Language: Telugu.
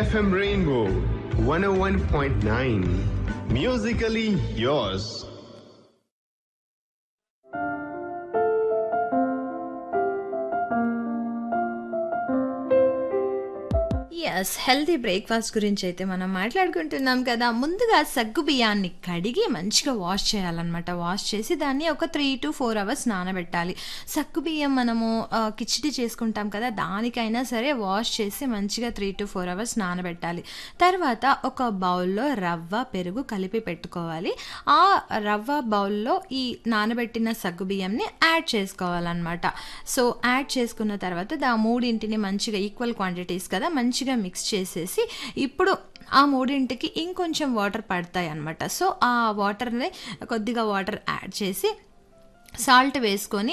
FM Rainbow 101.9. Musically yours. Yes healthy breakfast గురించి అయితే మనం మాట్లాడుకుంటున్నాం కదా ముందుగా సగ్గు బియ్యాన్ని కడిగి మంచిగా వాష్ చేయాలన్నమాట వాష్ చేసి దాన్ని ఒక త్రీ టు ఫోర్ అవర్స్ నానబెట్టాలి సగ్గు బియ్యం మనము ఆ, కిచిడి చేసుకుంటాం కదా దానికైనా సరే వాష్ చేసి మంచిగా త్రీ టు ఫోర్ అవర్స్ నానబెట్టాలి తర్వాత ఒక బౌల్లో రవ్వ పెరుగు కలిపి పెట్టుకోవాలి ఆ రవ్వ బౌల్లో ఈ నానబెట్టిన సగ్గు బియ్యంని యాడ్ చేసుకోవాలన్నమాట సో యాడ్ చేసుకున్న తర్వాత దా మూడింటిని మంచిగా ఈక్వల్ క్వాంటిటీస్ కదా మంచిగా మిక్స్ చేసేసి ఇప్పుడు ఆ మూడింటికి ఇంకొంచెం వాటర్ పడతాయి అన్నమాట సో ఆ వాటర్ని కొద్దిగా వాటర్ యాడ్ చేసి సాల్ట్ వేసుకొని